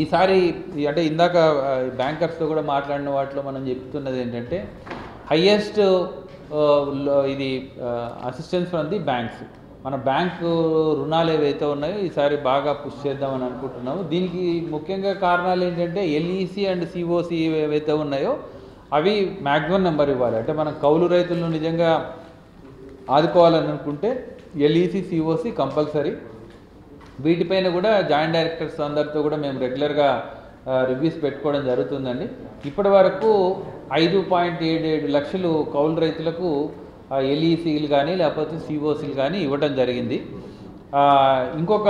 ఈసారి ఈ- అంటే ఇందాక బ్యాంకర్స్తో కూడా మాట్లాడిన వాటిలో మనం చెప్తున్నది ఏంటంటే హయ్యెస్ట్ ఇది అసిస్టెన్స్ ఫ్రమ్ ది బ్యాంక్స్ మన బ్యాంకు రుణాలు ఏవైతే ఉన్నాయో ఈసారి బాగా పుష్ చేద్దామని అనుకుంటున్నాము దీనికి ముఖ్యంగా కారణాలు ఏంటంటే ఎల్ఈసి అండ్ సిఓసి ఏవైతే ఉన్నాయో అవి మ్యాక్సిమం నెంబర్ ఇవ్వాలి అంటే మనం కౌలు రైతులను నిజంగా ఆదుకోవాలని అనుకుంటే ఎల్ఈసి సిఓసి కంపల్సరీ వీటిపైన కూడా జాయింట్ డైరెక్టర్స్ అందరితో కూడా మేము రెగ్యులర్గా రివ్యూస్ పెట్టుకోవడం జరుగుతుందండి ఇప్పటి వరకు ఐదు పాయింట్ ఏడు ఏడు లక్షలు కౌలు రైతులకు ఎల్ఈసీలు కానీ లేకపోతే సిఓసీలు కానీ ఇవ్వడం జరిగింది ఆ, ఇంకొక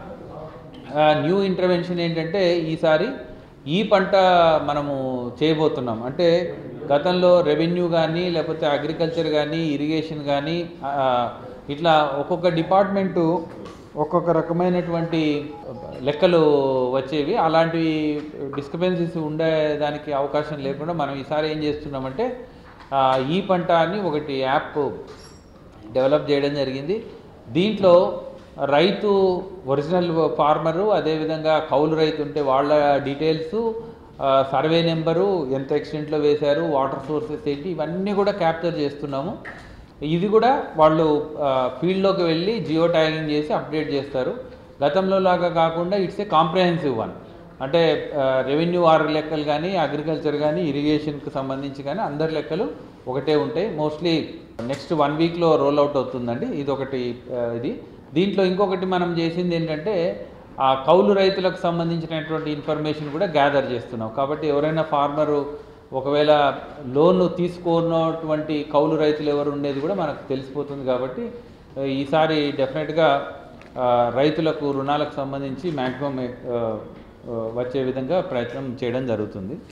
న్యూ ఇంటర్వెన్షన్ ఏంటంటే ఈసారి ఈ పంట మనము చేయబోతున్నాం అంటే గతంలో రెవెన్యూ కానీ లేకపోతే అగ్రికల్చర్ కానీ ఇరిగేషన్ కానీ ఆ, ఇట్లా ఒక్కొక్క డిపార్ట్మెంటు ఒక్కొక్క రకమైనటువంటి లెక్కలు వచ్చేవి అలాంటివి డిస్టర్బెన్సెస్ ఉండేదానికి అవకాశం లేకుండా మనం ఈసారి ఏం చేస్తున్నామంటే ఆ, ఈ పంట అని ఒకటి యాప్ డెవలప్ చేయడం జరిగింది దీంట్లో రైతు ఒరిజినల్ ఫార్మరు అదేవిధంగా కౌలు రైతు ఉంటే వాళ్ళ డీటెయిల్స్ సర్వే నెంబరు ఎంత ఎక్స్టెంట్లో వేశారు వాటర్ సోర్సెస్ ఏంటి ఇవన్నీ కూడా క్యాప్చర్ చేస్తున్నాము ఇది కూడా వాళ్ళు ఫీల్డ్లోకి వెళ్ళి జియో ట్యాగింగ్ చేసి అప్డేట్ చేస్తారు గతంలో లాగా కాకుండా ఇట్స్ ఏ కాంప్రహెన్సివ్ వన్ అంటే రెవెన్యూ ఆర్ లెక్కలు కానీ అగ్రికల్చర్ కానీ ఇరిగేషన్కి సంబంధించి కానీ అందరి లెక్కలు ఒకటే ఉంటాయి మోస్ట్లీ నెక్స్ట్ వన్ వీక్లో రోల్ అవుట్ అవుతుందండి ఇది ఒకటి ఆ, ఇది దీంట్లో ఇంకొకటి మనం చేసింది ఏంటంటే ఆ కౌలు రైతులకు సంబంధించినటువంటి ఇన్ఫర్మేషన్ కూడా గ్యాదర్ చేస్తున్నాం కాబట్టి ఎవరైనా ఫార్మరు ఒకవేళ లోన్ తీసుకున్నటువంటి కౌలు రైతులు ఎవరు ఉండేది కూడా మనకు తెలిసిపోతుంది కాబట్టి ఆ, ఈసారి డెఫినెట్గా ఆ, రైతులకు రుణాలకు సంబంధించి మ్యాక్సిమం వచ్చే విధంగా ప్రయత్నం చేయడం జరుగుతుంది